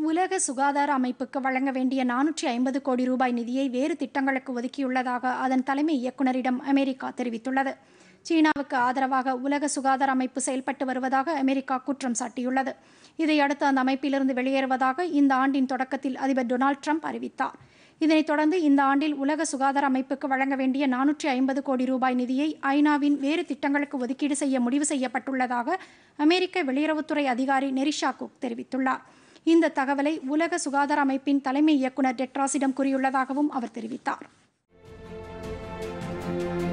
உலக சுகாதார அமைப்புக்கு வழங்க வேண்டிய நானூற்றி ஐம்பது கோடி ரூபாய் நிதியை வேறு திட்டங்களுக்கு ஒதுக்கியுள்ளதாக அதன் தலைமை இயக்குநரிடம் அமெரிக்கா தெரிவித்துள்ளது சீனாவுக்கு ஆதரவாக உலக சுகாதார அமைப்பு செயல்பட்டு வருவதாக அமெரிக்கா குற்றம் சாட்டியுள்ளது இதையடுத்து அந்த அமைப்பிலிருந்து வெளியேறுவதாக இந்த ஆண்டின் தொடக்கத்தில் அதிபர் டொனால்ட் ட்ரம்ப் அறிவித்தார் இதனைத் தொடர்ந்து இந்த ஆண்டில் உலக சுகாதார அமைப்புக்கு வழங்க வேண்டிய நானூற்றி ஐம்பது கோடி ரூபாய் நிதியை ஐநாவின் வேறு திட்டங்களுக்கு ஒதுக்கீடு செய்ய முடிவு செய்யப்பட்டுள்ளதாக அமெரிக்க வெளியுறவுத்துறை அதிகாரி நெரிஷா குக் தெரிவித்துள்ளார் இந்த தகவலை உலக சுகாதார அமைப்பின் தலைமை இயக்குநர் டெட்ராஸிடம் கூறியுள்ளதாகவும் அவர் தெரிவித்தார்